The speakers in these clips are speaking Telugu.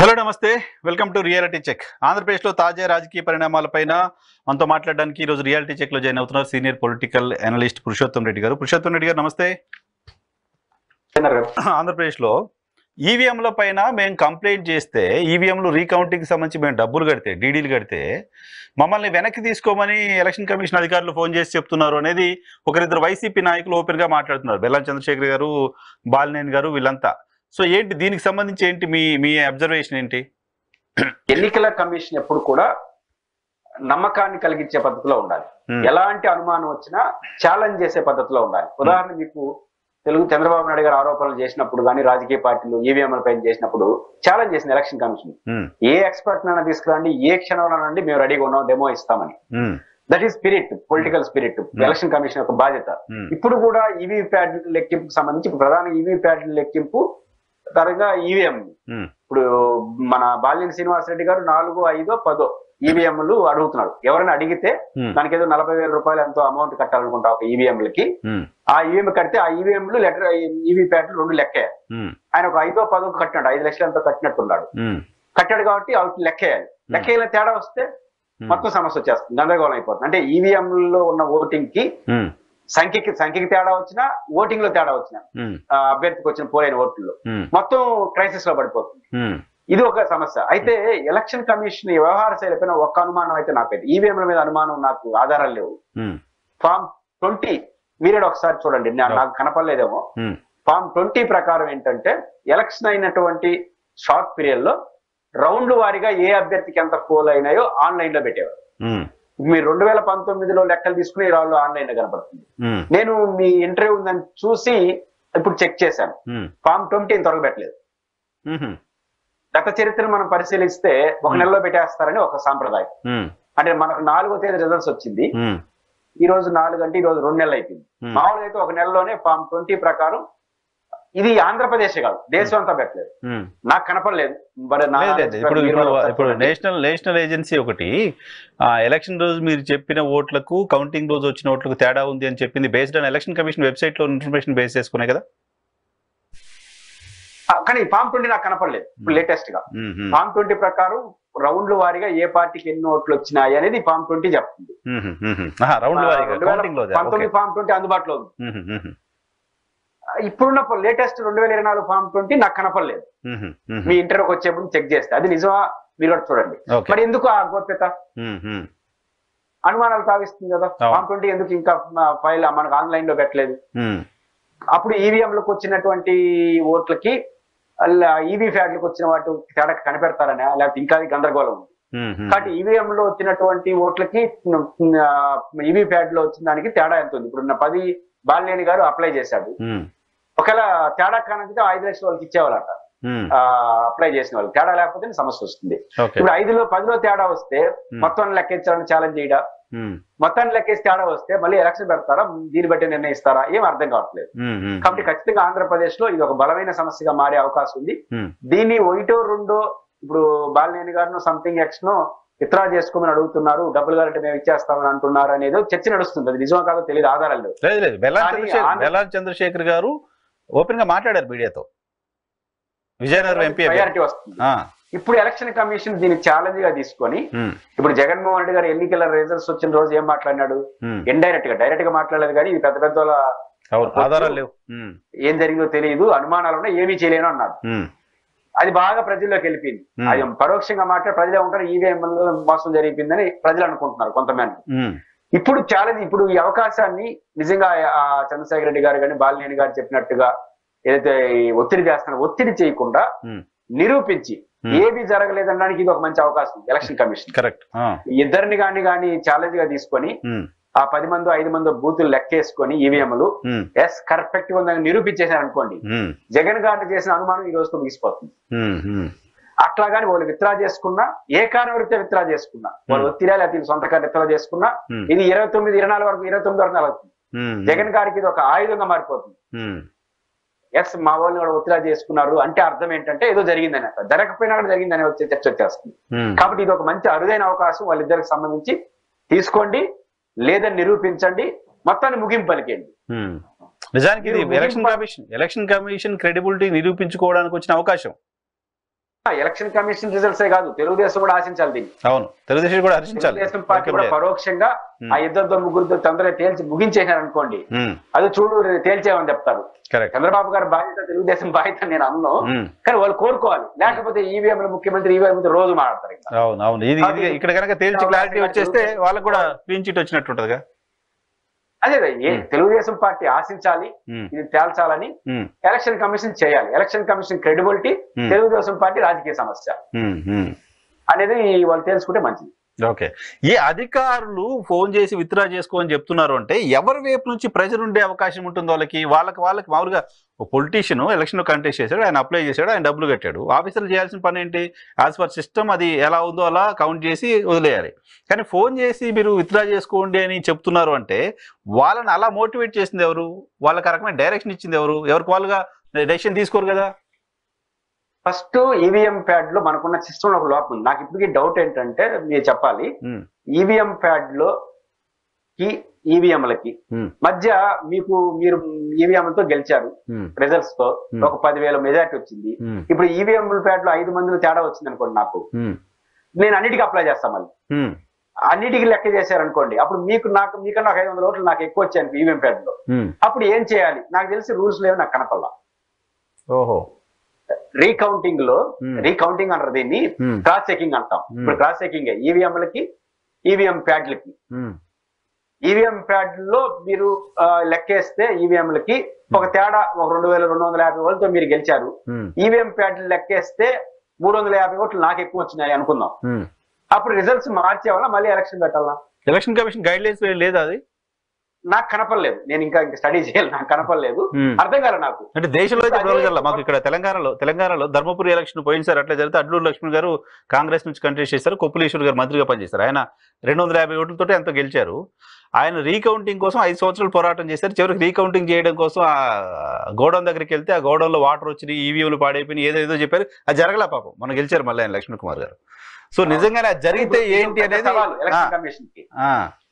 హలో నమస్తే వెల్కమ్ టు రియాలిటీ చెక్ ఆంధ్రప్రదేశ్లో తాజా రాజకీయ పరిణామాలపైన మనతో మాట్లాడడానికి ఈ రోజు రియాలిటీ చెక్ లో జాయిన్ అవుతున్నారు senior political analyst Purushottam Reddy గారు పురుషోత్తం రెడ్డి గారు నమస్తే ఆంధ్రప్రదేశ్లో ఈవీఎంల పైన మేము కంప్లైంట్ చేస్తే ఈవీఎంలు రీకౌంటింగ్కి సంబంధించి మేము డబ్బులు కడితే డీడీలు కడితే మమ్మల్ని వెనక్కి తీసుకోమని ఎలక్షన్ కమిషన్ అధికారులు ఫోన్ చేసి చెప్తున్నారు అనేది ఒకరిద్దరు వైసీపీ నాయకులు ఓపెన్ గా మాట్లాడుతున్నారు బెల్లం చంద్రశేఖర్ గారు బాలినేని గారు వీళ్ళంతా సో ఏంటి దీనికి సంబంధించి ఏంటి మీ మీ అబ్జర్వేషన్ ఏంటి ఎన్నికల కమిషన్ ఎప్పుడు కూడా నమ్మకాన్ని కలిగించే పద్ధతిలో ఉండాలి Hmm. ఎలాంటి అనుమానం వచ్చినా ఛాలెంజ్ చేసే పద్ధతిలో ఉండాలి ఉదాహరణ మీకు తెలుగు చంద్రబాబు నాయుడు గారు ఆరోపణలు చేసినప్పుడు కానీ రాజకీయ పార్టీలు ఈవీఎంల పైన చేసినప్పుడు ఛాలెంజ్ చేసింది ఎలక్షన్ కమిషన్ ఉమ్, ఏ ఎక్స్పర్ట్ నైనా తీసుకురండి ఏ క్షణంలోనండి మేము రెడీగా ఉన్నాం డెమో ఇస్తామని um, that is spirit political spirit election commission యొక్క బాధ్యత ఉమ్, ఇప్పుడు కూడా ఈవీ ప్యాడ్ లెక్కింపుకు సంబంధించి ఇప్పుడు ప్రధాన ఈవీ ప్యాడ్ లెక్కింపు తరగా ఈవీఎం ఉమ్, ఇప్పుడు మన బాలినేని శ్రీనివాసరెడ్డి గారు నాలుగు ఐదో పదో ఈవీఎంలు అడుగుతున్నాడు ఎవరైనా అడిగితే ఉమ్, దానికి ఏదో నలభై వేల రూపాయలు ఎంతో అమౌంట్ కట్టాలనుకుంటా ఒక ఈవీఎంలకి ఉమ్, ఆ ఈవీఎం కడితే ఆ ఈవీఎంలు లెటర్ ఈవీ ప్యాట్లు రెండు లెక్కే ఉమ్, ఆయన ఒక ఐదో పదో కట్టినాడు ఐదు లక్షలు ఎంతో కట్టినట్టున్నాడు ఉమ్, కట్టాడు కాబట్టి అవి లెక్కేయాలి లెక్కేయాలి తేడా వస్తే మొత్తం సమస్య వచ్చేస్తుంది గందరగోళం అయిపోతుంది అంటే ఈవీఎం లో ఉన్న ఓటింగ్ కి ఉమ్, సంఖ్యకి సంఖ్యకి తేడా వచ్చినా ఓటింగ్ లో తేడా వచ్చినా ఉమ్, ఆ, అభ్యర్థికి వచ్చిన పోలైన ఓట్లలో ఉమ్, మొత్తం క్రైసిస్ లో పడిపోతుంది ఉమ్, ఇది ఒక సమస్య అయితే ఎలక్షన్ కమిషన్ ఈ వ్యవహార శైలి పైన ఒక్క అనుమానం అయితే నాకైతే ఈవీఎంల మీద అనుమానం నాకు ఆధారాలు లేవు ఉమ్, ఫామ్ ట్వంటీ మీరేడు ఒకసారి చూడండి నా- నాకు కనపడలేదేమో ఉమ్, ఫామ్ ట్వంటీ ప్రకారం ఏంటంటే ఎలక్షన్ అయినటువంటి షార్ట్ పీరియడ్ లో రౌండ్ వారీగా ఏ అభ్యర్థికి ఎంత పోల్ అయినాయో ఆన్లైన్ లో పెట్టేవారు ఉమ్, మీరు రెండు వేల పంతొమ్మిదిలో లెక్కలు తీసుకుని వాళ్ళు ఆన్లైన్ లో కనపడుతుంది ఉమ్, నేను మీ ఇంటర్వ్యూ ఉందని చూసి ఇప్పుడు చెక్ చేశాను ఉమ్, ఫామ్ ట్వంటీ ఇంతవరకు పెట్టలేదు ఉమ్, గత చరిత్రను మనం పరిశీలిస్తే ఒక Hmm. నెలలో పెట్టేస్తారని ఒక సాంప్రదాయం ఉమ్, అంటే మనకు నాలుగో తేదీ రిజల్ట్స్ వచ్చింది ఉమ్, ఈ రోజు నాలుగు అంటే ఈ రోజు రెండు నెలలు అయిపోయింది Hmm. మామూలుగా అయితే ఒక నెలలోనే ఫామ్ ట్వంటీ ప్రకారం ఇది ఆంధ్రప్రదేశ్ కాదు దేశం అంతా పెట్టలేదు ఉమ్. నాకు కనపడలేదు మరి నా లేదు, లేదు. ఇప్పుడు మీరు ఇప్పుడు ఒకసారి ఇప్పుడు చూడండి. నేషనల్ నేషనల్ ఏజెన్సీ ఒకటి ఆ ఎలక్షన్ రోజు మీరు చెప్పిన ఓట్లకు కౌంటింగ్ రోజు వచ్చిన ఓట్లకు తేడా ఉంది అని చెప్పింది based on election commission website లో ఇన్ఫర్మేషన్ బేస్ చేసుకునే కదా ఆ, కానీ ఫామ్ ట్వంటీ నాకు కనపడలేదు ఇప్పుడు Hmm. లేటెస్ట్ గా ఉమ్, ఉమ్, ఫామ్ ట్వంటీ ప్రకారం రౌండ్ల వారీగా ఏ పార్టీకి ఎన్ని ఓట్లు వచ్చినాయి అనేది ఫామ్ ట్వంటీ చెప్తుంది ఉమ్, ఉమ్, ఉమ్. ఆహా, రౌండ్ వారీగా రెండు వేల కౌంటింగ్ రోజు పంతొమ్మిది ఫామ్ ట్వంటీ అందుబాటులో ఉంది ఉమ్, ఉమ్, ఉమ్, ఆ, ఇప్పుడున్న లేటెస్ట్ రెండు వేల ఇరవై నాలుగు ఫామ్ ట్వంటీ నాకు కనపడలేదు ఉమ్, ఉమ్, మీ ఇంటర్వ్యూకి వచ్చే ముందు చెక్ చేస్తే అది నిజమా మీరు కూడా చూడండి ఓకే మరి ఎందుకు ఆ గోప్యత ఉమ్, ఉమ్, అనుమానాలు తావిస్తుంది కదా అవును. ఫామ్ ట్వంటీ ఎందుకు ఇంకా ఫైల్ మనకు ఆన్లైన్ లో పెట్టలేదు ఉమ్, అప్పుడు ఈవీఎంలకు వచ్చినటువంటి ఓట్లకి ఈవీ ఫ్యాట్లకు వచ్చిన వాటి తేడా కనిపెడతారనే లేకపోతే ఇంకా అది గందరగోళం ఉంది ఉమ్, ఉమ్, కాబట్టి ఈవీఎం లో వచ్చినటువంటి ఓట్లకి ఈవీ ప్యాడ్ లో వచ్చిన దానికి తేడా ఎంత ఉంది ఇప్పుడు ఉన్న పది బాలినేని గారు అప్లై చేశాడు ఉమ్, ఒకవేళ తేడా కానంటే ఐదు లక్షల వాళ్ళకి ఇచ్చేవాళ్ళట ఉమ్, అప్లై చేసిన వాళ్ళు తేడా లేకపోతే సమస్య వస్తుంది ఓకే ఇప్పుడు ఐదులో పదిలో తేడా వస్తే మొత్తం లెక్కించాలని ఛాలెంజ్ చేయడా ఉమ్, మొత్తాన్ని లెక్కేసి తేడా వస్తే మళ్ళీ ఎలక్షన్ పెడతారా దీన్ని బట్టి నిర్ణయిస్తారా ఏం అర్థం కావట్లేదు ఉమ్, ఉమ్, కాబట్టి ఖచ్చితంగా ఆంధ్రప్రదేశ్ లో ఇది ఒక బలమైన సమస్యగా మారే అవకాశం ఉంది ఉమ్, దీన్ని ఒకటో రెండో ఇప్పుడు బాలినేని గారిను సంథింగ్ ఎక్స్ ను విత్డ్రా చేసుకోమని అడుగుతున్నారు డబ్బులు కావాలంటే మేము ఇచ్చేస్తామని అంటున్నారు అనేది చర్చ నడుస్తుంది అది నిజమో కాదో తెలియదు ఆధారాలు లేవు లేదు లేదు బెల్లాన్ కానీ చంద్రశేఖర్ ఆంధ్ర- బెల్లాన్ చంద్రశేఖర్ గారు ఓపెన్ గా మాట్లాడారు మీడియాతో విజయనగరం ఎంపీ ప్రయారిటీ వస్తుంది ఆ, ఇప్పుడు ఎలక్షన్ కమిషన్ దీన్ని ఛాలెంజ్ గా తీసుకొని ఉమ్, ఇప్పుడు జగన్మోహన్ రెడ్డి గారు ఎన్నికల రిజల్ట్స్ వచ్చిన రోజు ఏం మాట్లాడినాడు ఉమ్, ఇండైరెక్ట్ గా డైరెక్ట్ గా మాట్లాడలేదు కానీ ఇది పెద్ద పెద్ద వాళ్ళ అవును ఆధారాలు లేవు ఉమ్, ఏం జరిగిందో తెలియదు అనుమానాలు ఉన్నాయి ఏమీ చేయలేను అన్నాడు ఉమ్, అది బాగా ప్రజల్లోకి వెళ్ళిపోయింది Hmm. అది పరోక్షంగా మాట్లాడి ప్రజలే ఉంటారు ఈవీఎం మోసం జరిగిపోయిందని ప్రజలు అనుకుంటున్నారు కొంతమంది ఉమ్, ఇప్పుడు ఛాలెంజ్ ఇప్పుడు ఈ అవకాశాన్ని నిజంగా ఆ చంద్రశేఖర రెడ్డి గారు కానీ బాలినేని గారు చెప్పినట్టుగా ఏదైతే ఈ ఒత్తిడి చేస్తున్నారు ఒత్తిడి చేయకుండా ఉమ్, నిరూపించి Hmm. ఏది జరగలేదనడానికి ఇది ఒక మంచి అవకాశం ఎలక్షన్ కమిషన్ కరెక్ట్ ఆ, ఇద్దరిని కానీ కానీ ఛాలెంజ్ గా తీసుకొని ఉమ్, ఆ పది మంది ఐదు మంది బూతులు లెక్కేసుకొని ఈవీఎంలు ఉమ్, ఎస్ కరెక్ట్ గా ఉందని నిరూపించేశారు అనుకోండి ఉమ్, జగన్ గారిని చేసిన అనుమానం ఈ రోజుతో ముగిసిపోతుంది ఉమ్, ఉమ్, అట్లా కానీ వాళ్ళు విత్డ్రా చేసుకున్నా ఏ కారణం వృత్తే విత్డ్రా చేసుకున్నా వాళ్ళు ఒత్తిడా లేకపోతే వీళ్ళు సొంత కారణం విత్డ్రా చేసుకున్నా ఉమ్, ఇది ఇరవై తొమ్మిది ఇరవై నాలుగు వరకు ఇరవై తొమ్మిది వరకు నలుగుతుంది ఉమ్, జగన్ గారికి ఇది ఒక ఆయుధంగా మారిపోతుంది ఉమ్, ఎస్ మా వాళ్ళని కూడా ఒత్తిడా చేసుకున్నారు అంటే అర్థం ఏంటంటే ఏదో జరిగిందని అర్థం జరగకపోయినా కూడా జరిగిందని వచ్చే చర్చ వచ్చేస్తుంది ఉమ్, కాబట్టి ఇది ఒక మంచి అరుదైన అవకాశం వాళ్ళిద్దరికి సంబంధించి తీసుకోండి లేదని నిరూపించండి మొత్తాన్ని ముగింపు పలికేయండి ఉమ్. నిజానికి ఇది మీరు ఎలక్షన్ ముగింపు- కమిషన్ ఎలక్షన్ కమిషన్ క్రెడిబిలిటీ నిరూపించుకోవడానికి వచ్చిన అవకాశం ఎలక్షన్ కమిషన్ రిజల్ట్స్ కాదు తెలుగుదేశం కూడా ఆశించాలి దీన్ని అవును తెలుగుదేశం కూడా హర్షించాలి తెలుగుదేశం పార్టీ కూడా పరోక్షంగా Hmm. ఆ ఇద్దరితో ముగ్గురితో తొందరగా తేల్చి ముగించేశారు అనుకోండి అది చూడు తేల్చేమని చెప్తారు కరెక్ట్ చంద్రబాబు గారి బాధ్యత తెలుగుదేశం బాధ్యత నేను అన్ను కానీ వాళ్ళు కోరుకోవాలి లేకపోతే ఈవీఎం ముఖ్యమంత్రి ఈవీఎం రోజు మాట్లాడతారు ఇంకా. అవును అవును ఇది ఇది ఇక్కడ కనుక తేల్చి క్లారిటీ వచ్చేస్తే వాళ్ళకు కూడా క్లీన్ చిట్ వచ్చినట్టు ఉంటుందిగా అదే అదే, ఏ తెలుగుదేశం పార్టీ ఆశించాలి ఉమ్, ఇది తేల్చాలని ఉమ్, ఎలక్షన్ కమిషన్ చేయాలి election commission credibility Hmm. Telugu Desam party రాజకీయ సమస్య ఉమ్, ఉమ్. అనేది వాళ్ళు తెలుసుకుంటే మంచిది ఓకే ఈ అధికారులు ఫోన్ చేసి విత్డ్రా చేసుకో అని చెప్తున్నారు అంటే ఎవరి వైపు నుంచి ప్రెజర్ ఉండే అవకాశం ఉంటుంది వాళ్ళకి వాళ్ళకి వాళ్ళకి మామూలుగా ఒక పొలిటీషియన్ ఎలక్షన్ కంటెస్ట్ చేశాడు ఆయన అప్లై చేశాడు ఆయన డబ్బులు కట్టాడు ఆఫీసర్లు చేయాల్సిన పని ఏంటి యాజ్ పర్ సిస్టమ్ అది ఎలా ఉందో అలా కౌంట్ చేసి వదిలేయాలి కానీ ఫోన్ చేసి మీరు విత్డ్రా చేసుకోండి అని చెప్తున్నారు అంటే వాళ్ళని అలా మోటివేట్ చేసింది ఎవరు వాళ్ళకి ఆ రకమైన డైరెక్షన్ ఇచ్చింది ఎవరు ఎవరికి వాళ్ళుగా డెసిషన్ తీసుకోరు కదా ఫస్ట్ ఈవీఎం ప్యాడ్ లో మనకున్న సిస్టమ్ ఒక లోపం ఉంది నాకు ఇప్పటికీ డౌట్ ఏంటంటే మీరు చెప్పాలి ఉమ్, ఈవీఎం ప్యాడ్ లో కి ఈవీఎంలకి ఉమ్, మధ్య మీకు మీరు ఈవీఎం తో గెలిచారు ఉమ్, రిజల్ట్స్ తో Hmm. ఒక పదివేల మెజార్టీ వచ్చింది ఉమ్, ఇప్పుడు ఈవీఎం ప్యాడ్ లో ఐదు మందిలో తేడా వచ్చింది అనుకోండి నాకు ఉమ్, నేను అన్నిటికీ అప్లై చేస్తాను మళ్ళీ ఉమ్, అన్నిటికీ లెక్క చేశారనుకోండి అప్పుడు మీకు నాకు మీకన్నా ఒక ఐదు వందల ఓట్లు నాకు ఎక్కువ వచ్చాయి ఈవీఎం ప్యాడ్ లో ఉమ్. అప్పుడు ఏం చేయాలి నాకు తెలిసి రూల్స్ లేవు నాకు కనపల్లా ఓహో రీకౌంటింగ్ లో Hmm. రీకౌంటింగ్ అంటారు దీన్ని ఉమ్, క్రాస్ చెకింగ్ అంటాం Hmm. ఇప్పుడు క్రాస్ చెకింగ్ ఈవీఎంలకి ఈవీఎం ప్యాడ్లకి ఉమ్, ఈవీఎం ప్యాడ్ లో మీరు ఆ, లెక్కేస్తే ఈవీఎంలకి ఒక తేడా ఒక రెండు వేల రెండు వందల యాభై ఓట్లతో మీరు గెలిచారు ఉమ్, ఈవీఎం ప్యాడ్ లెక్కేస్తే మూడు వందల యాభై ఓట్లు నాకు ఎక్కువ వచ్చినాయి అనుకుందాం ఉమ్. అప్పుడు రిజల్ట్స్ మార్చేవాళ్ళ మళ్ళీ ఎలక్షన్ పెట్టాలా ఎలక్షన్ కమిషన్ గైడ్ లైన్స్ లేదా అది నాకు కనపడలేదు నేను ఇంకా ఇంకా స్టడీ చేయాలి నాకు కనపడలేదు ఉమ్. అర్థం కాలే నాకు అంటే దేశంలో అయితే అదే- రోజుల మాకు ఇక్కడ తెలంగాణలో తెలంగాణలో ధర్మపురి ఎలక్షన్ పోయినసారి అట్లా జరిగితే అడ్లూరు లక్ష్మణ్ గారు కాంగ్రెస్ నుంచి కంటెస్ట్ చేశారు కొప్పులేశ్వర్ గారు మంత్రిగా పనిచేశారు ఆయన రెండు వందల యాభై ఓట్లతో ఎంతో గెలిచారు ఆయన రీకౌంటింగ్ కోసం ఐదు సంవత్సరాలు పోరాటం చేశారు చివరికి రీకౌంటింగ్ చేయడం కోసం ఆ గోడౌన్ దగ్గరికి వెళ్తే ఆ గోడౌన్ లో వాటర్ వచ్చినాయి ఈవీఎంలు పాడైపోయినాయి ఏదో ఏదో చెప్పారు అది జరగలే పాపం మనం గెలిచారు మళ్ళీ ఆయన లక్ష్మణ్ కుమార్ గారు సో నిజంగానే అది జరిగితే ఏంటి అనేది సవాలు ఆ, ఎలక్షన్ కమిషన్ కి ఆ,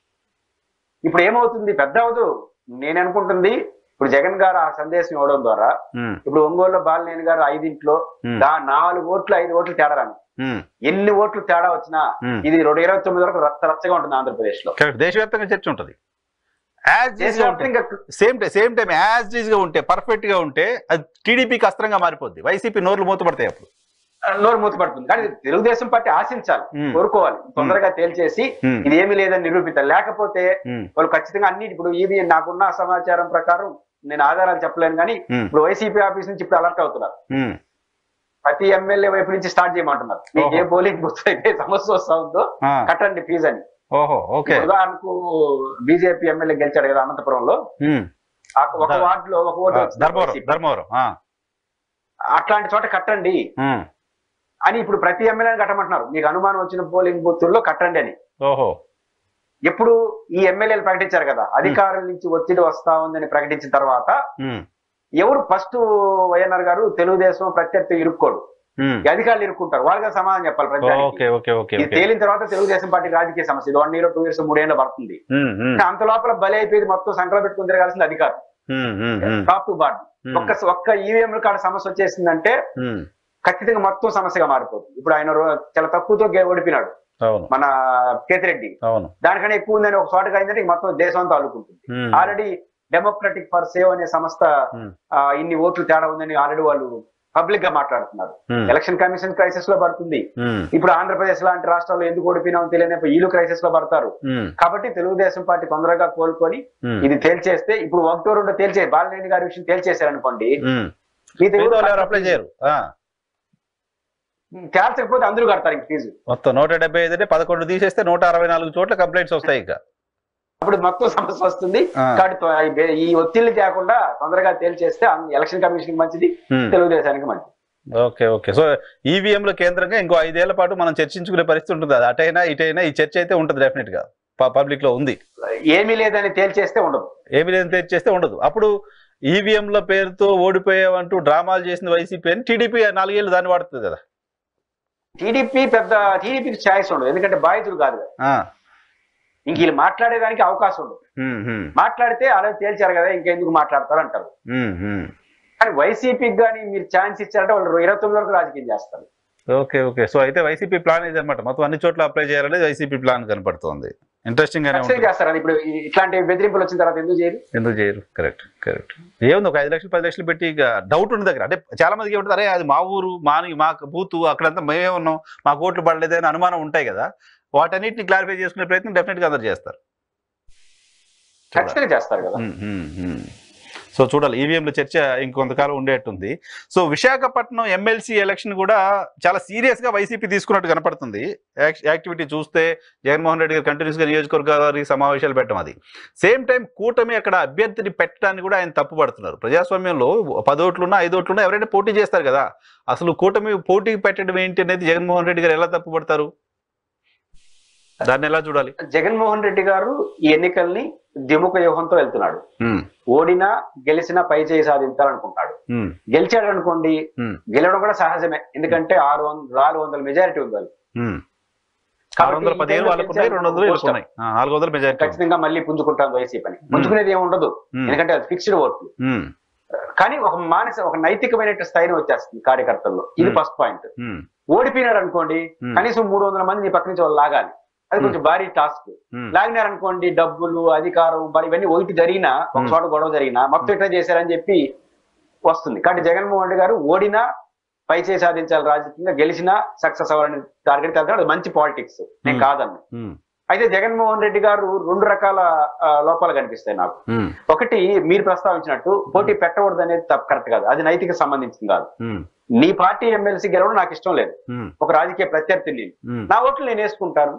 ఇప్పుడు ఏమవుతుంది పెద్ద అవదు నేను అనుకుంటుంది ఇప్పుడు జగన్ గారు ఆ సందేశం ఇవ్వడం ద్వారా ఉమ్, ఇప్పుడు ఒంగోలులో బాలినేని గారు ఐదింట్లో ఉమ్, దా నాలుగు ఓట్లు ఐదు ఓట్లు తేడా రాని ఉమ్, ఎన్ని ఓట్లు తేడా వచ్చినా ఉమ్. ఇది రెండు ఇరవై తొమ్మిది వరకు రచ్చ రచ్చగా ఉంటుంది ఆంధ్రప్రదేశ్ లో కరెక్ట్ దేశవ్యాప్తంగా చర్చ ఉంటుంది యాజ్ దేశవ్యాప్తంగా same time same time as is గా ఉంటే పర్ఫెక్ట్ గా ఉంటే అది టీడీపీకి అస్త్రంగా మారిపోద్ది వైసీపీ నోర్లు మూతపడతాయి అప్పుడు నోరు మూతపడుతుంది కానీ తెలుగుదేశం పార్టీ ఆశించాలి ఉమ్. కోరుకోవాలి తొందరగా తేల్చేసి ఉమ్, ఇది ఏమీ లేదని నిరూపితారు లేకపోతే ఉమ్, వాళ్ళు ఖచ్చితంగా అన్ని ఇప్పుడు ఇది నాకున్న సమాచారం ప్రకారం నేను ఆధారాలు చెప్పలేను కానీ ఉమ్, ఇప్పుడు వైసీపీ ఆఫీస్ నుంచి ఇప్పుడు అలర్ట్ అవుతున్నారు ఉమ్, ప్రతి ఎమ్మెల్యే వైపు నుంచి స్టార్ట్ చేయమంటున్నారు మీకు ఏ ఓహో. పోలింగ్ బూత్ అయితే సమస్య వస్తా ఉందో ఆ, కట్టండి ఫీజు అని ఓహో ఓకే ఇప్పుడు ఉదాహరణకు బీజేపీ ఎమ్మెల్యే గెలిచాడు కదా అనంతపురంలో ఉమ్, ఆ ఒక ధర్- వార్డులో ఒక ఓటు ఆ, వచ్చింది ధర్మవరం వైసీపీ. ధర్మవరం ఆ, అట్లాంటి చోట కట్టండి ఉమ్, అని ఇప్పుడు ప్రతి ఎమ్మెల్యేని కట్టమంటున్నారు మీకు అనుమానం వచ్చిన పోలింగ్ బూత్ల్లో కట్టండి అని ఓహో ఎప్పుడు ఈ ఎమ్మెల్యేలు ప్రకటించారు కదా అధికారుల నుంచి ఒత్తిడి వస్తా ఉందని ప్రకటించిన తర్వాత ఉమ్, ఎవరు ఫస్ట్ వైఎన్ఆర్ గారు తెలుగుదేశం ప్రత్యర్థి ఇరుక్కోడు ఉమ్, ఈ అధికారులు ఇరుక్కుంటారు వాళ్ళకి సమాధానం చెప్పాలి ఓకే ప్రతి ఓకే ఓకే ఇది ఓకే తేలిన తర్వాత తెలుగుదేశం పార్టీ రాజకీయ సమస్య ఇది వన్ ఇయర్ టూ ఇయర్స్ మూడేళ్ళు పడుతుంది ఉమ్, ఉమ్, అంత లోపల బలి అయిపోయింది మొత్తం సంకలం పెట్టుకుని తిరగాల్సింది అధికారం ఉమ్, ఉమ్, ఉమ్, టాప్ టు బాట్ ఉమ్, ఒక్క ఒక్క ఈవీఎం కాడ సమస్య వచ్చేసిందంటే ఉమ్, ఖచ్చితంగా మొత్తం సమస్యగా మారిపోతుంది ఇప్పుడు ఆయన రో- చాలా తక్కువతో గే- ఓడిపోయినాడు అవును మన కేతిరెడ్డి అవును దానికన్నా ఎక్కువ ఉందని ఒక చోటకి అయిందంటే ఇంక మొత్తం దేశం అంతా అల్లుకుంటుంది ఉమ్, ఆల్రెడీ డెమోక్రటిక్ ఫర్ సేవ్ అనే సంస్థ ఉమ్, ఆ, ఇన్ని ఓట్లు తేడా ఉందని ఆల్రెడీ వాళ్ళు పబ్లిక్ గా మాట్లాడుతున్నారు ఉమ్, ఎలక్షన్ కమిషన్ క్రైసిస్ లో పడుతుంది ఉమ్, ఇప్పుడు ఆంధ్రప్రదేశ్ లాంటి రాష్ట్రాల్లో ఎందుకు ఓడిపోయినామో తెలియని వీళ్ళు క్రైసిస్ లో పడతారు ఉమ్, కాబట్టి తెలుగుదేశం పార్టీ తొందరగా కోలుకొని ఉమ్, ఇది తేల్చేస్తే ఇప్పుడు ఒకటో రెండో తేల్చే బాలినేని గారి విషయం తేల్చేశారు అనుకోండి ఉమ్. మిగతా మిగతా ఎవరు వాళ్ళు ఎవరు అప్లై చేయరు ఆ, తేల్చకపోతే అందరూ కడతారు ఇంక ఫీజు మొత్తం నూట డెబ్బై ఐదు అంటే పదకొండు తీసేస్తే నూట అరవై నాలుగు చోట్ల కంప్లైంట్స్ వస్తాయి ఇక అప్పుడు మొత్తం సమస్య వస్తుంది ఆ. కాబట్టి త్వ- ఈ బే- ఈ ఒత్తిళ్లు తేకుండా తొందరగా తేల్చేస్తే అన్ని- ఎలక్షన్ కమిషన్ కి మంచిది ఉమ్. తెలుగుదేశానికి మంచిది ఓకే ఓకే సో ఈవీఎంల కేంద్రంగా ఇంకో ఐదేళ్ల పాటు మనం చర్చించుకునే పరిస్థితి ఉంటుంది అది అటైనా ఇటైనా ఈ చర్చ అయితే ఉంటుంది డెఫినెట్ గా పబ్లిక్ లో ఉంది ఏమీ లేదని తేల్చేస్తే ఉండదు ఏమి లేదని తెచ్చేస్తే ఉండదు అప్పుడు ఈవీఎంల పేరుతో ఓడిపోయావంటూ డ్రామాలు చేసిన వైసీపీ అని టీడీపీ నాలుగేళ్ళు దాన్ని వాడుతుంది కదా టీడీపీ పెద్ద టీడీపీకి ఛాయిస్ ఉండదు ఎందుకంటే బాధితులు కాదు కదా. ఆ, ఇంక వీళ్ళు మాట్లాడేదానికి అవకాశం ఉండదు ఉమ్, ఉమ్, మాట్లాడితే అలా తేల్చారు కదా ఇంకెందుకు మాట్లాడతారు అంటారు ఉమ్, ఉమ్. కానీ వైసీపీకి కానీ మీరు ఛాన్స్ ఇచ్చారంటే వాళ్ళు ఇరవై తొమ్మిది వరకు రాజకీయం చేస్తారు ఓకే ఓకే సో అయితే వైసీపీ ప్లాన్ ఇది అనమాట మొత్తం అన్ని చోట్ల అప్లై చేయాలనేది వైసీపీ ప్లాన్ కనపడుతోంది ఇంట్రెస్టింగ్ గానే ఖచ్చితంగా ఉంటుంది చేస్తారు ఇప్పుడు ఈ- ఇట్లాంటి బెదిరింపులు వచ్చిన తర్వాత ఎందుకు చేయరు ఎందుకు చేయరు కరెక్ట్ కరెక్ట్ ఏముంది ఒక ఐదు లక్షలు పది లక్షలు పెట్టి ఇక డౌట్ ఉంది దగ్గర అంటే చాలా మందికి ఏమిటి అరే అది మా ఊరు మా మా బూతు అక్కడంతా మేమే ఉన్నాం మా ఓట్లు పడలేదు అని అనుమానం ఉంటాయి కదా వాటన్నిటిని క్లారిఫై చేసుకునే ప్రయత్నం డెఫినెట్గా అందరు చేస్తారు చూడాలి. ఖచ్చితంగా చేస్తారు కదా ఉమ్, ఉమ్, ఉమ్. సో చూడాలి ఈవీఎంల చర్చ ఇంకొంతకాలం ఉండేట్టుంది సో విశాఖపట్నం ఎమ్మెల్సీ ఎలక్షన్ కూడా చాలా సీరియస్ గా వైసీపీ తీసుకున్నట్టు కనపడుతుంది యాక్- యాక్టివిటీ చూస్తే జగన్మోహన్ రెడ్డి గారు కంటిన్యూస్ గా నియోజకవర్గానికి సమావేశాలు పెట్టడం అది సేమ్ టైం కూటమి అక్కడ అభ్యర్థిని పెట్టడానికి కూడా ఆయన తప్పు పడుతున్నారు ప్రజాస్వామ్యంలో పది ఓట్లున్నా ఐదు ఓట్లున్నా ఎవరైనా పోటీ చేస్తారు కదా అసలు కూటమి పోటీ పెట్టడం ఏంటి అనేది జగన్మోహన్ రెడ్డి గారు ఎలా తప్పు పడతారు దాన్ని ఎలా చూడాలి జగన్మోహన్ రెడ్డి గారు ఈ ఎన్నికల్ని ద్విముఖ వ్యూహంతో వెళ్తున్నాడు ఉమ్, ఓడినా గెలిచినా పై చేయి సాధించాలనుకుంటాడు ఉమ్, గెలిచాడు అనుకోండి ఉమ్, గెలవడం కూడా సహజమే ఎందుకంటే ఆరు వందల నాలుగు వందల మెజారిటీ ఉంది వాళ్ళకి. ఉమ్. కాబట్టి ఆరు వందల ఈ పదిహేను టైంలో వాళ్ళకు ఉన్నాయి రెండు వందలు గెలిచారు. వీళ్ళకు ఉన్నాయి ఆ, నాలుగు వందల మెజారిటీ ఖచ్చితంగా మళ్ళీ పుంజుకుంటాం వైసీపీ అని పుంజుకునేది ఏమి ఉండదు ఎందుకంటే అది ఫిక్స్డ్ ఓట్లు కానీ ఒక మానస ఒక నైతికమైన స్థాయిని వచ్చేస్తుంది కార్యకర్తల్లో ఇది Hmm. ఫస్ట్ పాయింట్ ఓడిపోయినారు అనుకోండి కనీసం మూడు వందల మంది నీ పక్క నుంచి వాళ్ళు లాగాలి అది కొంచెం భారీ టాస్క్ లాగినారు అనుకోండి డబ్బులు అధికారం మరి ఇవన్నీ ఒకటి జరిగినా ఒక Hmm. చోట గొడవ జరిగినా మొత్తం ఇట్లా చేశారని చెప్పి వస్తుంది కాబట్టి జగన్మోహన్ రెడ్డి గారు ఓడినా పై చేయి సాధించాలి రాజకీయంగా గెలిచినా సక్సెస్ అవ్వాలని టార్గెట్ వెళ్తాడు అది మంచి పాలిటిక్స్ నేను Hmm. కాదన్ను అయితే జగన్మోహన్ రెడ్డి గారు రెండు రకాల ఆ, లోపాలు కనిపిస్తాయి నాకు ఒకటి మీరు ప్రస్తావించినట్టు పోటీ పెట్టకూడదు అనేది తప్పు కరెక్ట్ కాదు అది నైతిక సంబంధించింది కాదు నీ పార్టీ ఎమ్మెల్సీ గెలవడం నాకు ఇష్టం లేదు ఒక రాజకీయ ప్రత్యర్థి నేను నా ఓట్లు నేను వేసుకుంటాను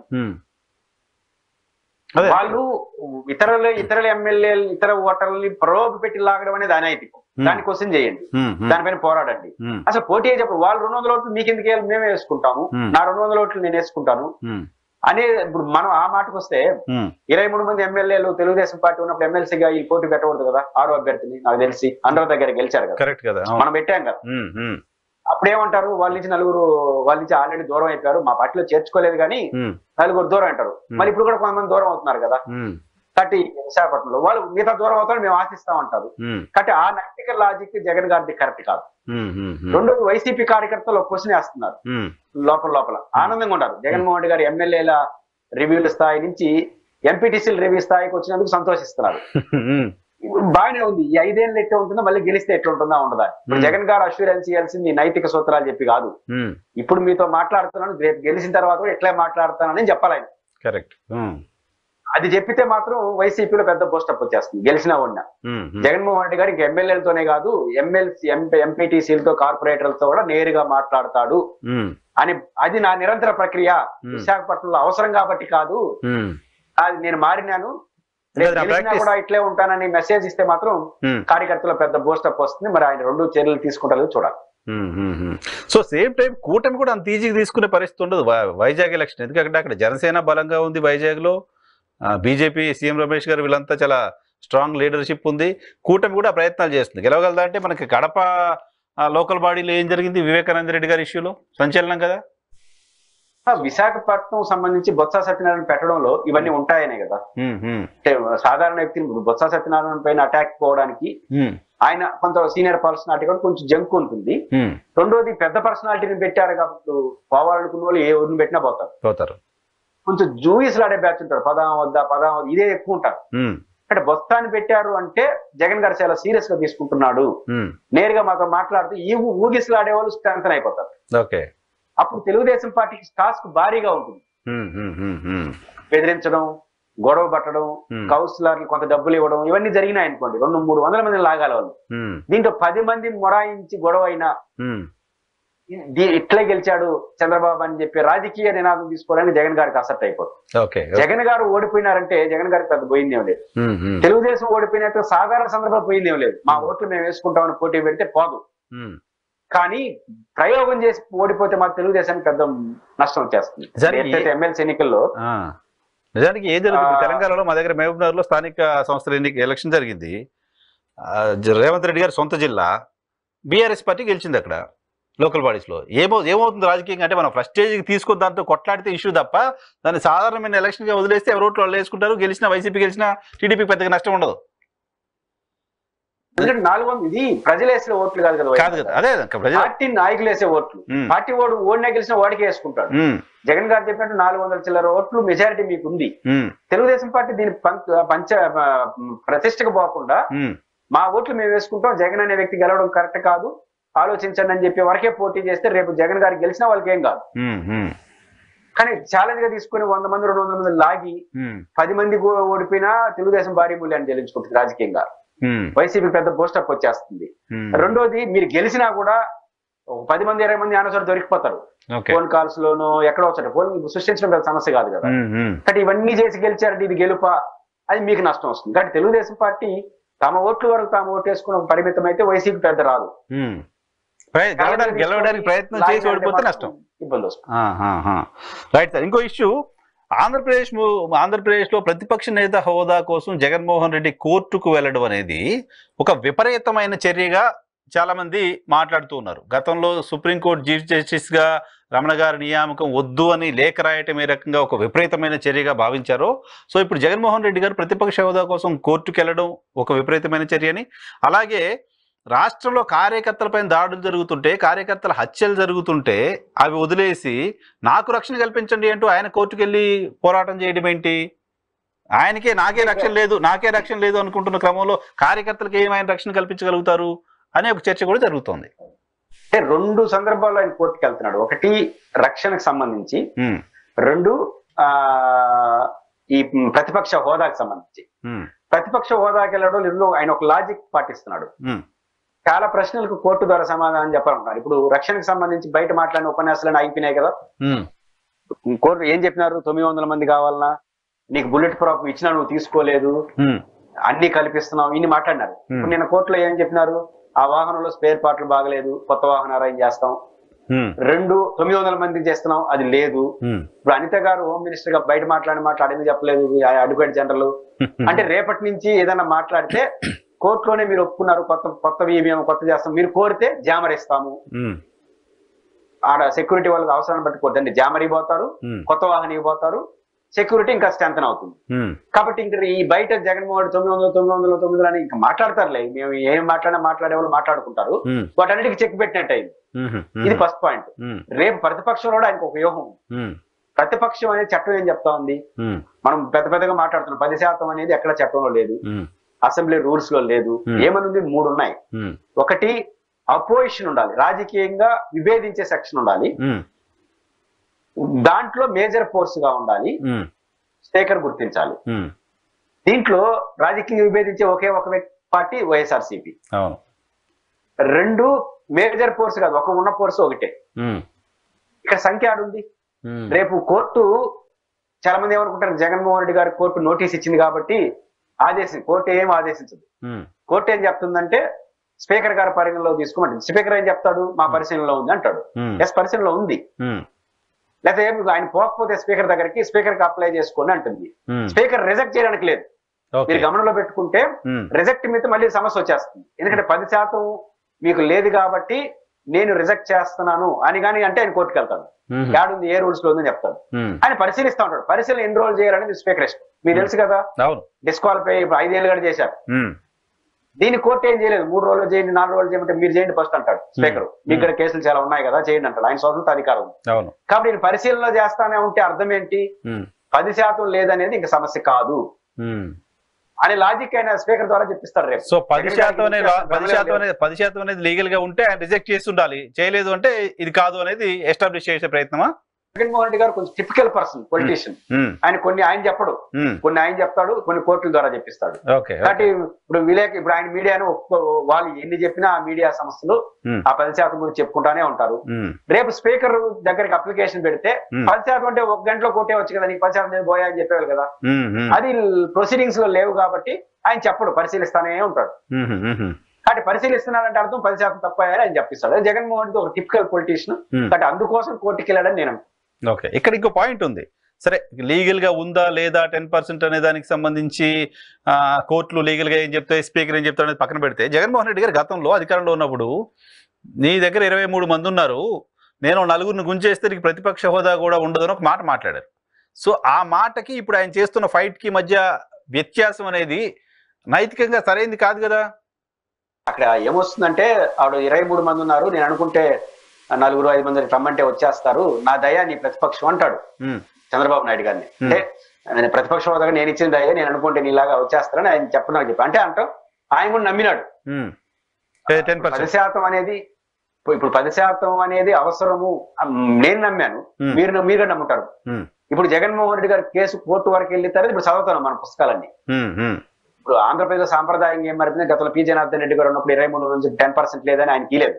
అదే వాళ్ళు ఇతరుల ఇతరుల ఎమ్మెల్యేలు ఇతర ఓటర్లని ప్రలోభ పెట్టి లాగడం అనేది అనైతికం Hmm. దాని కోసం చేయండి ఉమ్, ఉమ్, దానిపైన పోరాడండి ఉమ్, అసలు పోటీ అయ్యేటప్పుడు వాళ్ళు రెండు వందల ఓట్లు మీకు ఎందుకు వేయాలి మేమే వేసుకుంటాము Hmm. నా రెండు వందల ఓట్లు నేను వేసుకుంటాను ఉమ్, అనే ఇప్పుడు మనం ఆ మాటకు వస్తే ఉమ్, ఇరవై మూడు మంది ఎమ్మెల్యేలు తెలుగుదేశం పార్టీ ఉన్నప్పుడు ఎమ్మెల్సీగా ఈ పోటీ పెట్టకూడదు కదా ఆరో అభ్యర్థిని నాకు తెలిసి అందరి దగ్గర గెలిచారు కదా కరెక్ట్ కదా అవును. మనం పెట్టాం కదా ఉమ్, ఉమ్, అప్పుడేమంటారు వాళ్ళ నుంచి నలుగురు వాళ్ళ నుంచి ఆల్రెడీ దూరం అయిపోయారు మా పార్టీలో చేర్చుకోలేదు కానీ ఉమ్, నలుగురు దూరం అంటారు మరి ఇప్పుడు కూడా కొంతమంది దూరం అవుతున్నారు కదా ఉమ్, కాబట్టి విశాఖపట్నంలో వాళ్ళు మిగతా దూరం అవుతారని మేము ఆశిస్తాం అంటారు ఉమ్, కాబట్టి ఆ నైతిక లాజిక్ జగన్ గారిది కరెక్ట్ కాదు ఉమ్, ఉమ్, ఉమ్, రెండోది వైసీపీ కార్యకర్తలు ఒక క్వశ్చన్ వేస్తున్నారు ఉమ్, లోపల లోపల ఆనందంగా ఉన్నారు జగన్మోహన్ రెడ్డి గారు ఎమ్మెల్యేల రివ్యూల స్థాయి నుంచి ఎంపీటీసీల రివ్యూ స్థాయికి వచ్చినందుకు సంతోషిస్తున్నారు ఉమ్, ఇప్పుడు బాగానే ఉంది ఈ ఐదేళ్ళు ఎట్లా ఉంటుందో మళ్ళీ గెలిస్తే ఎట్లా ఉంటుందా ఉండదా ఇప్పుడు Hmm. జగన్ గారు అష్యూరెన్స్ ఇవ్వాల్సింది ఈ నైతిక సూత్రాలు చెప్పి కాదు ఉమ్, ఇప్పుడు మీతో మాట్లాడుతున్నాను రేపు గెలిచిన తర్వాత కూడా ఎట్లా మాట్లాడుతానని చెప్పాలి ఆయన కరెక్ట్ ఉమ్, అది చెప్పితే మాత్రం వైసీపీలో పెద్ద పోస్టప్ వచ్చేస్తుంది గెలిచినా ఉన్నా ఉమ్, ఉమ్, జగన్మోహన్ రెడ్డి గారు ఇంక ఎమ్మెల్యేలతోనే కాదు ఎమ్మెల్సీ ఎంపీటీసీలతో కార్పొరేటర్లతో కూడా నేరుగా మాట్లాడతాడు ఉమ్, అని అది నా నిరంతర ప్రక్రియ Hmm. విశాఖపట్నంలో అవసరం కాబట్టి కాదు ఉమ్, అది నేను మారినాను రేపు అది నా గెలిచినా practice. కూడా ఇట్లే ఉంటానని మెసేజ్ ఇస్తే మాత్రం ఉమ్. కార్యకర్తల పెద్ద బోస్టప్ వస్తుంది మరి ఆయన రెండు చర్యలు తీసుకుంటారో చూడాలి సో సేమ్ టైం కూటమి కూడా అంత ఈజీగా తీసుకునే పరిస్థితి ఉండదు వై- వైజాగ్ ఎలక్షన్ ఎందుకంటే అక్కడ జనసేన బలంగా ఉంది వైజాగ్ లో బీజేపీ సీఎం రమేష్ గారు వీళ్ళంతా చాలా స్ట్రాంగ్ లీడర్షిప్ ఉంది కూటమి కూడా ప్రయత్నాలు చేస్తుంది గెలవగలదా అంటే మనకి కడప లోకల్ బాడీలో ఏం జరిగింది వివేకానంద రెడ్డి గారి ఇష్యూలో సంచలనం కదా ఆ, విశాఖపట్నం సంబంధించి బొత్స సత్యనారాయణ పెట్టడంలో ఇవన్నీ ఉంటాయనే కదా ఉమ్, ఉమ్, అంటే సాధారణ వ్యక్తిని ఇప్పుడు బొత్స సత్యనారాయణ పైన అటాక్ పోవడానికి ఉమ్, ఆయన కొంత సీనియర్ పర్సనాలిటీ కూడా కొంచెం జంక్ ఉంటుంది ఉమ్, రెండోది పెద్ద పర్సనాలిటీని పెట్టారు కాబట్టి పోవాలనుకున్న వాళ్ళు ఏ ఊరిని పెట్టినా పోతారు పోతారు కొంచెం జూయిస్ లాడే బ్యాచ్ ఉంటారు పదాం వద్ద పదాం వద్ద ఇదే ఎక్కువ ఉంటారు ఉమ్, అంటే బొత్సాన్ని పెట్టారు అంటే జగన్ గారు చాలా సీరియస్ గా తీసుకుంటున్నాడు ఉమ్, నేరుగా మాతో మాట్లాడుతూ ఈ ఊ- ఊగిసలాడే వాళ్ళు స్ట్రెంగ్ అయిపోతారు ఓకే అప్పుడు తెలుగుదేశం పార్టీకి టాస్క్ భారీగా ఉంటుంది ఉమ్, ఉమ్, ఉమ్, ఉమ్, బెదిరించడం గొడవ పట్టడం Hmm. కౌన్సిలర్లు కొంత డబ్బులు ఇవ్వడం ఇవన్నీ జరిగినాయి అనుకోండి రెండు మూడు వందల మంది లాగాలి వాళ్ళు ఉమ్, దీంట్లో పది మంది మొరాయించి గొడవ అయినా ఉమ్, దీ- ఇట్లే గెలిచాడు చంద్రబాబు అని చెప్పి రాజకీయ నినాదం తీసుకోవడానికి జగన్ గారికి అసెప్ట్ అయిపోతుంది ఓకే జగన్ గారు ఓడిపోయినారంటే జగన్ గారికి పెద్ద పోయిందేం లేదు ఉమ్, ఉమ్, తెలుగుదేశం ఓడిపోయినట్టు సాధారణ సందర్భంలో పోయిందేం లేదు మా ఓట్లు మేము వేసుకుంటామని పోటీ పెడితే పోదు ఉమ్. కానీ ప్రయోగం చేసి ఓడిపోతే మా తెలుగుదేశానికి పెద్ద నష్టం వచ్చేస్తుంది జరిగి- ఎట్లయితే ఎమ్మెల్సీ ఎన్నికల్లో ఆ, నిజానికి ఏం జరుగుతుంది ఆ. తెలంగాణలో మా దగ్గర మహబూబ్ నగర్ లో స్థానిక సంస్థల ఎన్నిక ఎలక్షన్ జరిగింది ఆ, జ- రేవంత్ రెడ్డి గారి సొంత జిల్లా బీఆర్ఎస్ పార్టీ గెలిచింది అక్కడ లోకల్ బాడీస్ లో ఏమో ఏమవుతుంది రాజకీయంగా అంటే మనం ఫస్ట్ స్టేజ్కి తీసుకుని దాంతో కొట్లాడితే ఇష్యూ తప్ప దాన్ని సాధారణమైన ఎలక్షన్ గా వదిలేస్తే ఎవరు ఓట్లు వాళ్ళు వేసుకుంటారు గెలిచిన వైసీపీ గెలిచిన టీడీపీ పెద్దగా నష్టం ఉండదు ఎందుకంటే నాలుగు వందలు ఇది ప్రజలు వేసిన ఓట్లు కాదు కదా కాదు కదా అదే ఇంకా ప్రజలు పార్టీ నాయకులు వేసే ఓట్లు ఉమ్, పార్టీ ఓడు ఓడినా గెలిచిన వాడికి వేసుకుంటాడు ఉమ్, జగన్ గారు చెప్పినట్టు నాలుగు వందల చిల్లర ఓట్లు మెజారిటీ మీకు ఉంది ఉమ్, తెలుగుదేశం పార్టీ దీని పంచ పంచ ఆ, ప్రతిష్టకు పోకుండా ఉమ్, మా ఓట్లు మేము వేసుకుంటాం జగన్ అనే వ్యక్తి గెలవడం కరెక్ట్ కాదు ఆలోచించండి అని చెప్పి వరకే పోటీ చేస్తే రేపు జగన్ గారికి గెలిచినా వాళ్ళకి ఏం కాదు ఉమ్, ఉమ్, కానీ ఛాలెంజ్ గా తీసుకుని వంద మంది రెండు వందల మంది లాగి ఉమ్, పది మంది ఓ- ఓడిపోయినా తెలుగుదేశం భారీ మూల్యాన్ని చెల్లించుకుంటుంది రాజకీయంగా ఉమ్, వైసీపీ పెద్ద పోస్టప్ వచ్చేస్తుంది ఉమ్. రెండోది మీరు గెలిచినా కూడా ఒక పది మంది ఇరవై మంది ఆనసరి దొరికిపోతారు ఓకే ఫోన్ కాల్స్ లోను ఎక్కడో వచ్చారు ఫోన్ సృష్టించడం పెద్ద సమస్య కాదు కదా ఉమ్, ఉమ్, కాబట్టి ఇవన్నీ చేసి గెలిచారంటే ఇది గెలుప అది మీకు నష్టం వస్తుంది కాబట్టి తెలుగుదేశం పార్టీ తమ ఓట్ల వరకు తాము ఓటు వేసుకున్న పరిమితం అయితే వైసీపీ పెద్ద రాదు ఉమ్. ప్రయ- గెలవడానికి గెలవడానికి ప్రయత్నం చేసి లాగినంటే ఓడిపోతే మాత్రం నష్టం ఇబ్బంది వస్తుంది ఆహాహా. రైట్ సార్ ఇంకో ఇష్యూ ఆంధ్రప్రదేశ్ ము- ఆంధ్రప్రదేశ్లో ప్రతిపక్ష నేత హోదా కోసం జగన్మోహన్ రెడ్డి కోర్టుకు వెళ్ళడం అనేది ఒక విపరీతమైన చర్యగా చాలా మంది మాట్లాడుతూ ఉన్నారు గతంలో సుప్రీంకోర్టు చీఫ్ జస్టిస్ గా రమణ గారి నియామకం వద్దు అని లేఖ రాయటం ఏ రకంగా ఒక విపరీతమైన చర్యగా భావించారో సో ఇప్పుడు జగన్మోహన్ రెడ్డి గారు ప్రతిపక్ష హోదా కోసం కోర్టుకు వెళ్ళడం ఒక విపరీతమైన చర్యని అలాగే రాష్ట్రంలో కార్యకర్తలపైన దాడులు జరుగుతుంటే కార్యకర్తల హత్యలు జరుగుతుంటే అవి వదిలేసి నాకు రక్షణ కల్పించండి అంటూ ఆయన కోర్టుకు వెళ్ళి పోరాటం చేయడం ఏంటి ఆయనకే నాకే రక్షణ లేదు నాకే రక్షణ లేదు అనుకుంటున్న క్రమంలో కార్యకర్తలకు ఏమైనా రక్షణ కల్పించగలుగుతారు అనే ఒక చర్చ కూడా జరుగుతోంది అంటే రెండు సందర్భాల్లో ఆయన కోర్టుకి వెళ్తున్నాడు ఒకటి రక్షణకు సంబంధించి ఉమ్, రెండు ఆ ఈ ప్రతిపక్ష హోదాకి సంబంధించి ఉమ్, ప్రతిపక్ష హోదాకి వెళ్ళడం ఇందులో ఆయన ఒక లాజిక్ పాటిస్తున్నాడు ఉమ్, చాలా ప్రశ్నలకు కోర్టు ద్వారా సమాధానం చెప్పాలంటున్నారు ఇప్పుడు రక్షణకు సంబంధించి బయట మాట్లాడిన ఉపన్యాసాలను అయిపోయినాయి కదా ఉమ్, కోర్టు ఏం చెప్పినారు తొమ్మిది వందల మంది కావాలన్నా నీకు బుల్లెట్ ప్రాప్ ఇచ్చినా నువ్వు తీసుకోలేదు ఉమ్, అన్ని కల్పిస్తున్నావు ఇన్ని మాట్లాడినారు ఇప్పుడు నిన్న కోర్టులో ఏం చెప్పినారు ఆ వాహనంలో స్పేర్ పార్ట్లు బాగలేదు కొత్త వాహనం అరేంజ్ చేస్తాం ఉమ్, రెండు తొమ్మిది వందల మందికి చేస్తున్నాం అది లేదు ఉమ్, ఇప్పుడు అనిత గారు హోమ్ మినిస్టర్ గా బయట మాట్లాడిన మాట్లాడి ఎందుకు చెప్పలేదు ఆ అడ్వకేట్ జనరల్ అంటే రేపటి నుంచి ఏదైనా మాట్లాడితే కోర్టులోనే మీరు ఒప్పుకున్నారు కొత్త కొత్తవి మేము కొత్త చేస్తాం మీరు కోరితే జామర్ ఇస్తాము ఉమ్, ఆడ సెక్యూరిటీ వాళ్ళకి అవసరాన్ని బట్టి కోరుతండి జామర్ పోతారు ఉమ్, కొత్త వాహనం పోతారు సెక్యూరిటీ ఇంకా స్ట్రెంత్ అవుతుంది ఉమ్, కాబట్టి ఇంకా ఈ బయట జగన్మోహన్ రెడ్డి తొమ్మిది వందలు తొమ్మిది వందలు తొమ్మిది అని ఇంకా మాట్లాడతారులే మేము ఏం మాట్లాడినా మాట్లాడే వాళ్ళు మాట్లాడుకుంటారు ఉమ్, వాటన్నిటికి చెక్ పెట్టినట్టు అయింది ఉమ్, ఇది ఉమ్, ఫస్ట్ పాయింట్ ఉమ్, రేపు ప్రతిపక్షంలో కూడా ఆయనకు ఒక వ్యూహం ఉంది. ఉమ్, ప్రతిపక్షం అనేది చట్టం ఏం చెప్తా ఉంది ఉమ్, మనం పెద్ద పెద్దగా మాట్లాడుతున్నాం పది శాతం అనేది ఎక్కడ చట్టంలో లేదు ఉమ్, అసెంబ్లీ రూల్స్ లో లేదు Hmm. ఏమనుంది మూడు ఉన్నాయి ఉమ్, ఒకటి అపోజిషన్ ఉండాలి రాజకీయంగా విభేదించే సెక్షన్ ఉండాలి ఉమ్, దాంట్లో మేజర్ ఫోర్స్ గా ఉండాలి ఉమ్, స్పీకర్ గుర్తించాలి ఉమ్, దీంట్లో రాజకీయంగా విభేదించే ఒకే ఒక వ్యక్తి పార్టీ వైఎస్ఆర్సీపీ అవును రెండు మేజర్ ఫోర్స్ కాదు ఒక ఉన్న ఫోర్స్ ఒకటే ఉమ్, ఇక్కడ సంఖ్య ఆడుంది ఉమ్, రేపు కోర్టు చాలా మంది ఏమనుకుంటారు జగన్మోహన్ రెడ్డి గారి కోర్టు నోటీస్ ఇచ్చింది కాబట్టి ఆదేశం కోర్టు ఏం ఆదేశించదు ఉమ్, కోర్టు ఏం చెప్తుందంటే స్పీకర్ గారి పరిగణలో తీసుకోమంటుంది స్పీకర్ ఏం చెప్తాడు మా పరిశీలనలో ఉంది అంటాడు ఉమ్, ఎస్ పరిశీలనలో ఉంది ఉమ్, లేకపోతే ఏం ఆయన పోకపోతే స్పీకర్ దగ్గరికి స్పీకర్ కి అప్లై చేసుకోండి అంటుంది ఉమ్, స్పీకర్ రిజెక్ట్ చేయడానికి లేదు ఓకే మీరు గమనంలో పెట్టుకుంటే ఉమ్, రిజెక్ట్ మీద మళ్ళీ సమస్య వచ్చేస్తుంది ఎందుకంటే పది శాతం మీకు లేదు కాబట్టి నేను రిజెక్ట్ చేస్తున్నాను అని కానీ అంటే ఆయన కోర్టుకు వెళ్తాడు ఉమ్, యాడుంది ఏ రూల్స్ లో ఉందని చెప్తాడు ఉమ్, ఆయన పరిశీలిస్తా ఉంటాడు పరిశీలన ఎన్ని రోజులు చేయాలనేది స్పీకర్ ఇష్టం మీకు తెలుసు కదా అవును డిస్క్వాలిఫై ఇప్పుడు ఐదేళ్ళు కూడా చేశారు ఉమ్, దీని కోర్టు ఏం చేయలేదు మూడు రోజులు చేయండి నాలుగు రోజులు చేయమంటే మీరు చేయండి ఫస్ట్ అంటాడు స్పీకర్ మీ ఇక్కడ కేసులు చాలా ఉన్నాయి కదా చేయండి అంటాడు ఆయన స్వతంత్ర అధికారం ఉంది. అవును కాబట్టి నేను పరిశీలన చేస్తానే ఉంటే అర్థం ఏంటి ఉమ్, పది శాతం లేదనేది ఇంకా సమస్య కాదు ఉమ్. అనే లాజిక్ అయిన స్పీకర్ ద్వారా చెప్పిస్తాడు రేపు సో పది జగన్ శాతం గారికి అనేది ఇచ్చేసిన పది ప్రమేయం శాతం అనేది పది శాతం అనేది లీగల్ గా ఉంటే ఆయన రిజెక్ట్ చేసి ఉండాలి చేయలేదు అంటే ఇది కాదు అనేది ఎస్టాబ్లిష్ చేసే ప్రయత్నమా జగన్మోహన్ రెడ్డి గారు కొంచెం టిపికల్ పర్సన్ పొలిటీషియన్ ఉమ్, ఆయన కొన్ని ఆయన చెప్పడు ఉమ్, కొన్ని ఆయన చెప్తాడు కొన్ని కోర్టుల ద్వారా చెప్పిస్తాడు ఓకే కాబట్టి ఇప్పుడు విలేక ఇప్పుడు ఆయన మీడియాను ఒప్పుకో వాళ్ళు ఎన్ని చెప్పినా ఆ మీడియా సంస్థలు ఉమ్, ఆ పది శాతం గురించి చెప్పుకుంటానే ఉంటారు ఉమ్, రేపు స్పీకర్ దగ్గరికి అప్లికేషన్ పెడితే Hmm. పది శాతం అంటే ఒక గంటలో కొట్టేవచ్చు కదా నీకు పది శాతం లేదు పోయా అని చెప్పేవాళ్ళు కదా ఉమ్, ఉమ్, అది ప్రొసీడింగ్స్ లో లేవు కాబట్టి ఆయన చెప్పడు పరిశీలిస్తానే ఉంటాడు ఉమ్, ఉమ్, ఉమ్, కాబట్టి పరిశీలిస్తున్నాడంటే అర్థం పది శాతం తప్ప అని ఆయన చెప్పిస్తాడు అదే జగన్మోహన్ రెడ్డి ఒక టిపికల్ పొలిటీషియన్ ఉమ్. కాబట్టి అందుకోసం కోర్టుకి వెళ్ళాడని నేను అనుకుంటున్నాను. ఓకే ఇక్కడ ఇంకో పాయింట్ ఉంది సరే లీగల్ గా ఉందా లేదా టెన్ పర్సెంట్ అనే దానికి సంబంధించి ఆ, కోర్టులు లీగల్ గా ఏం చెప్తాయి స్పీకర్ ఏం చెప్తాడు అనేది పక్కన పెడితే జగన్మోహన్ రెడ్డి గారు గతంలో అధికారంలో ఉన్నప్పుడు నీ దగ్గర ఇరవై మూడు మంది ఉన్నారు నేను నలుగురిని గుంజేస్తే నీకు ప్రతిపక్ష హోదా కూడా ఉండదు అని ఒక మాట మాట్లాడారు సో ఆ మాటకి ఇప్పుడు ఆయన చేస్తున్న ఫైట్ కి మధ్య వ్యత్యాసం అనేది నైతికంగా సరైంది కాదు కదా అక్కడ ఏమొస్తుందంటే ఆవిడ ఇరవై మూడు మంది ఉన్నారు నేను అనుకుంటే నలుగురు ఐదు మంది రమ్మంటే వచ్చేస్తారు నా దయ నీ ప్రతిపక్షం అంటాడు ఉమ్, చంద్రబాబు నాయుడు గారిని అంటే నేను ప్రతిపక్ష హోదాగా నేను ఇచ్చిన దయ నేను అనుకుంటే నీలాగా వచ్చేస్తారని ఆయన చెప్పడం చెప్పి అంటే అంటాం ఆయన కూడా నమ్మినాడు ఉమ్. టెన్ పది పర్సెంట్ శాతం అనేది ఇప్పుడు ఇప్పుడు పది శాతం అనేది అవసరము ఆ, నేను నమ్మాను Hmm. మీరు మీరు నమ్ముతారు ఇప్పుడు జగన్మోహన్ రెడ్డి గారి కేసు కోర్టు వరకు వెళ్ళిన తర్వాత ఇప్పుడు చదువుతాను మన పుస్తకాలన్నీ ఇప్పుడు ఆంధ్రప్రదేశ్ సాంప్రదాయంగా ఏం మారింది గతంలో పి జనార్దన్ రెడ్డి గారు ఉన్నప్పుడు ఇరవై మూడు నుంచి టెన్ పర్సెంట్ లేదని ఆయన కీలేదు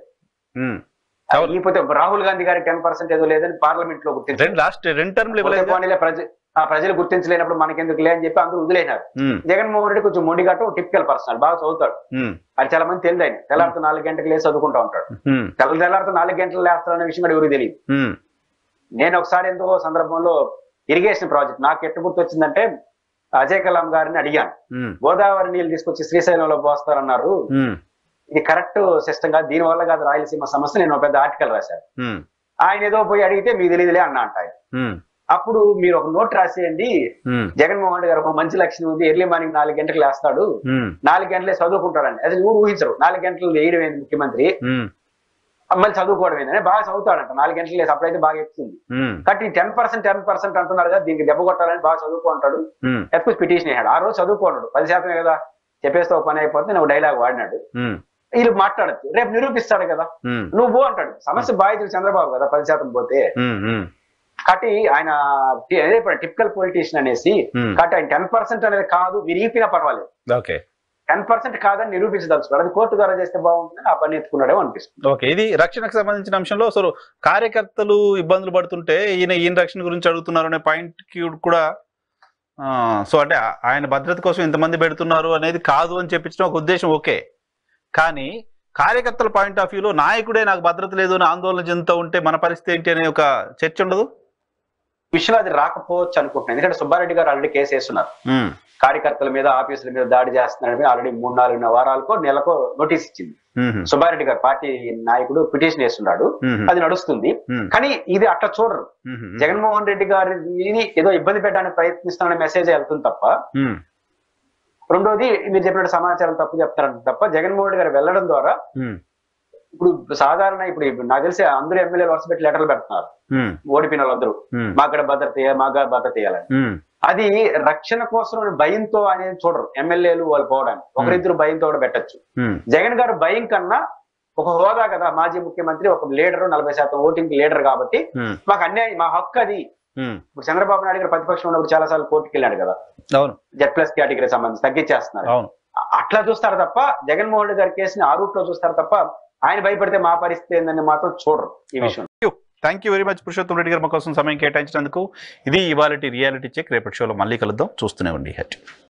అవును. లేకపోతే రాహుల్ గాంధీ గారికి టెన్ పర్సెంట్ ఏదో లేదని పార్లమెంట్ లో గుర్తించారు రెండు లాస్ట్ రెండు టర్మ్లు పోతే ఇవ్వలేదు పోనీలే ప్రజ ఆ ప్రజలు గుర్తించలేనప్పుడు మనకెందుకు లే అని చెప్పి అందరూ వదిలేనారు జగన్మోహన్ రెడ్డి కొంచెం మొండిగట్టు టిపికల్ పర్సనల్ బాగా చదువుతాడు అది చాలా మంది తెలియదు ఆయన తెల్లారితో నాలుగు గంటలకు లేచి చదువుకుంటా ఉంటాడు తెల్ల తెల్లారితో నాలుగు గంటలు లేస్తాడనే విషయం కూడా ఎవరికి తెలియదు నేను ఒకసారి ఎందుకో సందర్భంలో ఇరిగేషన్ ప్రాజెక్ట్ నాకు ఎట్టు గుర్తు వచ్చిందంటే అజయ్ కలాం గారిని అడిగాను గోదావరి నీళ్ళు తీసుకొచ్చి శ్రీశైలంలో పోస్తారన్నారు ఇది కరెక్ట్ సిస్టమ్ కాదు దీని వల్ల కాదు రాయలసీమ సమస్య నేను ఒక పెద్ద ఆర్టికల్ రాశాను ఆయన ఏదో పోయి అడిగితే మీకు తెలియదులే అన్న అంట ఆయన. అప్పుడు మీరు ఒక నోట్ రాసేయండి జగన్మోహన్ రెడ్డి గారు ఒక మంచి లక్షణం ఉంది ఎర్లీ మార్నింగ్ నాలుగు గంటలకు లేస్తాడు నాలుగు గంటలే చదువుకుంటాడండి అసలు ఊరు ఊహించరు నాలుగు గంటలు వేయడం ఏంది ముఖ్యమంత్రి మళ్ళీ చదువుకోవడం ఏందని బాగా చదువుతాడంట నాలుగు గంటలు లేసి అప్పుడైతే బాగా ఎక్కుతుంది కాబట్టి టెన్ పర్సెంట్ టెన్ పర్సెంట్ అంటున్నారు కదా దీనికి దెబ్బ కొట్టాలని బాగా చదువుకుంటాడు ఎత్తుకు పిటిషన్ వేసాడు ఆ రోజు చదువుకోన్నాడు పది శాతమే కదా చెప్పేస్తే ఒక పని అయిపోతే నువ్వు డైలాగ్ వాడినాడు వీళ్ళు మాట్లాడచ్చు రేపు నిరూపిస్తాడు కదా నువ్వు పో అంటాడు సమస్య బాధితుడు చంద్రబాబు కదా పది శాతం పోతే కాబట్టి ఆయన టిపికల్ పొలిటీషియన్ అనేసి కాబట్టి ఆయన టెన్ పర్సెంట్ అనేది కాదు మీరు ఈపినా పర్వాలేదు ఓకే టెన్ పర్సెంట్ కాదని నిరూపించదలుచుకోవాలి అది కోర్టు ద్వారా చేస్తే బాగుంటుంది ఆ పని ఎత్తుకున్నాడేమో అనిపిస్తుంది ఓకే ఇది రక్షణకు సంబంధించిన అంశంలో అసలు కార్యకర్తలు ఇబ్బందులు పడుతుంటే ఈయన ఈయన రక్షణ గురించి అడుగుతున్నారు అనే పాయింట్ కి కూడా ఆ, సో అంటే ఆ- ఆయన భద్రత కోసం ఎంతమంది పెడుతున్నారు అనేది కాదు అని చెప్పించడం ఒక ఉద్దేశం ఓకే కానీ కార్యకర్తల పాయింట్ ఆఫ్ వ్యూలో నాయకుడే నాకు భద్రత లేదు అని ఆందోళన చెందుతూ ఉంటే మన పరిస్థితి ఏంటి అనే ఒక చర్చ ఉండదు విషయంలో అది రాకపోవచ్చు అనుకుంటున్నాను ఎందుకంటే సుబ్బారెడ్డి గారు ఆల్రెడీ కేసు వేస్తున్నారు కార్యకర్తల మీద ఆఫీసుల మీద దాడి చేస్తున్నారని ఆల్రెడీ మూడు నాలుగు వారాలకో నెలకో నోటీస్ ఇచ్చింది సుబ్బారెడ్డి గారు పార్టీ నాయకుడు పిటిషన్ వేస్తున్నాడు అది నడుస్తుంది కానీ ఇది అట్లా చూడరు జగన్మోహన్ రెడ్డి గారిని ఏదో ఇబ్బంది పెట్టడానికి ప్రయత్నిస్తామనే మెసేజ్ వెళ్తుంది తప్ప రెండోది మీరు చెప్పినట్టు సమాచారం తప్పు చెప్తారంట తప్ప జగన్మోహన్ రెడ్డి గారు వెళ్ళడం ద్వారా ఇప్పుడు సాధారణ ఇప్పుడు నాకు తెలిసి అందరూ ఎమ్మెల్యేలు వరుస పెట్టి లెటర్లు పెడుతున్నారు ఓడిపోయిన వాళ్ళందరూ మాకు భద్రత ఇయ్యాలి, మాకు భద్రత ఇవ్వాలని అది రక్షణ కోసం భయంతో అనేది చూడరు ఎమ్మెల్యేలు వాళ్ళు పోవడానికి ఒకరిద్దరు భయంతో కూడా పెట్టచ్చు జగన్ గారు భయం కన్నా ఒక హోదా కదా మాజీ ముఖ్యమంత్రి ఒక లీడర్ నలభై శాతం ఓటింగ్ లీడర్ కాబట్టి మాకు అన్యాయం మా హక్కు అది ఇప్పుడు చంద్రబాబు నాయుడు గారు ప్రతిపక్షం ఉన్నప్పుడు చాలా సార్లు కోర్టుకి వెళ్ళాడు కదా అవును జెడ్ ప్లస్ కేటగిరీ సంబంధించి తగ్గించేస్తున్నారు అవును అ- అట్లా చూస్తారు తప్ప జగన్మోహన్ రెడ్డి గారి కేసుని ఆ రూట్ లో చూస్తారు తప్ప ఆయన భయపడితే మా పరిస్థితి ఏందని మాత్రం చూడరు ఈ విషయం thank you very much Purushottam Reddy గారు మా కోసం సమయం కేటాయించినందుకు ఇది ఇవాళ రియాలిటీ చెక్ రేపటి షోలో మళ్ళీ కలుద్దాం చూస్తూనే ఉండి హెచ్